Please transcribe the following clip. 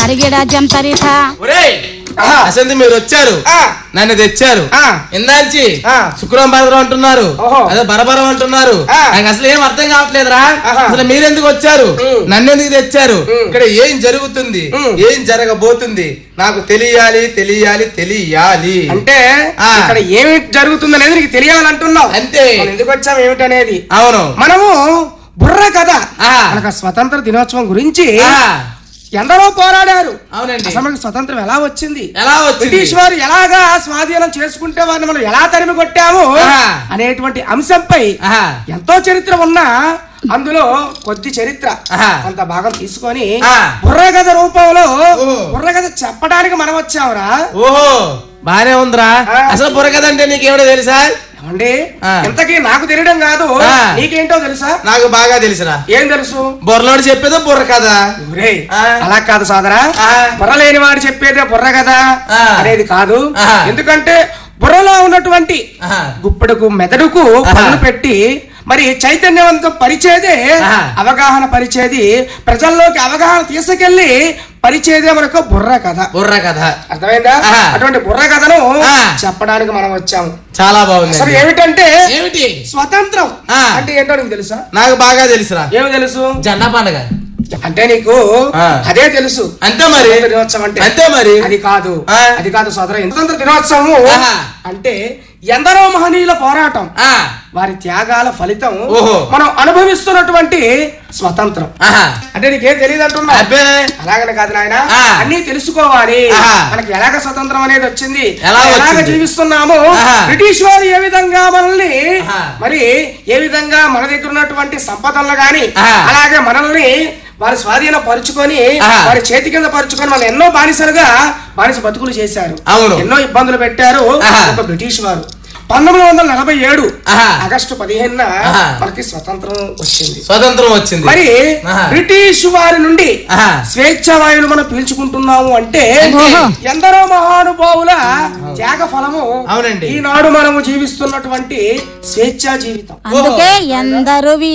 అరిగిడ జంతరిత ఒరేయ్ ఆహా. అసలు మీరు వచ్చారు ఆ. నన్ను తెచ్చారు ఆ. ఇందాల్చి ఆ. శుక్రవారం బరదరం అంటున్నారు ఓహో. అదే బరబరం అంటున్నారు ఆ. నాకు అసలు ఏం అర్థం కావట్లేదురా ఆహా. అసలు మీరెందుకు వచ్చారు ఉమ్. నన్ను ఎందుకు తెచ్చారు ఉమ్. ఇక్కడ ఏం జరుగుతుంది ఉమ్. ఏం జరగబోతుంది నాకు తెలియాలి తెలియాలి తెలియాలి అంటే ఆ. ఇక్కడ ఏమి జరుగుతుంది అనేది నీకు తెలియాలంటున్నావు అంతే. మనం ఎందుకు వచ్చాం ఏమిటనేది అవును మనము బుర్ర కథ ఆ. మనకు స్వతంత్ర దినోత్సవం గురించి ఆ. ఎందరో పోరాడారు అవునండి అసలు మనకి స్వతంత్రం ఎలా వచ్చింది ఎలా వచ్చింది బ్రిటిష్ వారు ఎలాగా స్వాధీనం చేసుకుంటే వారిని మనం ఎలా తరిమి కొట్టాము ఆహా. అనేటువంటి అంశంపై ఆహా. ఎంతో చరిత్ర ఉన్నా అందులో కొద్ది చరిత్ర ఆహా. కొంత భాగం తీసుకొని ఆ. బుర్రకథ రూపంలో ఓ. బుర్రకథ చెప్పడానికి మనం వచ్చామురా ఓహో బానే ఉందిరా ఆ. అసలు బుర్రకదంటే నీకేమిటో తెలుసా ఏమండి ఆ. ఇంతకీ నాకు తెలియడం కాదు ఆ. నీకేంటో తెలుసా నాకు బాగా తెలుసురా ఏం తెలుసు బుర్రలోడు చెప్పేదో బుర్ర కదా ఒరేయ్, ఆ. అలా కాదు సోదరా ఆ. బుర్ర లేని వాడు చెప్పేదే బుర్ర కదా ఆ. అనేది కాదు ఆ. ఎందుకంటే బుర్రలో ఉన్నటువంటి ఆహా. గుప్పెడుకు మెదడుకు ఆహా. పదును పెట్టి మరి చైతన్యవంతం పరిచేదే ఆహా. అవగాహన పరిచేది ప్రజల్లోకి అవగాహన తీసుకెళ్లి పరిచేదే మనకు బుర్ర కథ బుర్ర కథ అర్థమైందా ఆహా. అటువంటి బుర్ర కథను ఆ. చెప్పడానికి మనం వచ్చాము చాలా బాగుంది అసలు ఏమిటంటే ఏమిటి స్వతంత్రం ఆ. అంటే ఏంటో నీకు తెలుసా నాకు బాగా తెలుసురా ఏమి తెలుసు జెండా పండగ అంటే నీకు ఆ. అదే తెలుసు అంతే మరి స్వతంత్ర దినోత్సవం అంటే అంతే మరి అది కాదు ఆ. అది కాదు సోదర స్వతంత్ర దినోత్సవం ఆహా. అంటే ఎందరో మహనీయుల పోరాటం ఆ, వారి త్యాగాల ఫలితం ఓహో. మనం అనుభవిస్తున్నటువంటి స్వతంత్రం ఆహా. అంటే నీకేం తెలియదు అంటున్నా అబ్బే అలాగనే కాదు నాయన ఆ. అన్ని తెలుసుకోవాలి ఆహా. మనకి ఎలాగ స్వతంత్రం అనేది వచ్చింది ఎలా ఎలాగ వచ్చింది? జీవిస్తున్నాము ఆహా. బ్రిటిష్ వారు ఏ విధంగా మనల్ని ఆహా. మరి ఏ విధంగా మన దగ్గర ఉన్నటువంటి సంపదలను గాని ఆహా. అలాగే మనల్ని వారి స్వాధీనం పరుచుకొని ఆహా. వారి చేతి కింద పరుచుకొని మనం ఎన్నో బానిసలుగా బానిస బతుకులు చేశారు అవును. ఎన్నో ఇబ్బందులు పెట్టారు ఆహా. ఒక బ్రిటిష్ వారు పంతొమ్మిది వందల నలభై ఏడు ఆహా. ఆగస్టు పదిహేనున ఆహా. మనకి స్వతంత్రం వచ్చింది స్వతంత్రం వచ్చింది మరి ఆహా. బ్రిటిష్ వారి నుండి ఆహా. స్వేచ్ఛ వాయువులు మనం పీల్చుకుంటున్నాము అంటే ఓహో. ఎందరో మహానుభావుల త్యాగ ఫలము అవునండి. ఈనాడు మనము జీవిస్తున్నటువంటి స్వేచ్ఛా జీవితం అందుకే ఎందరు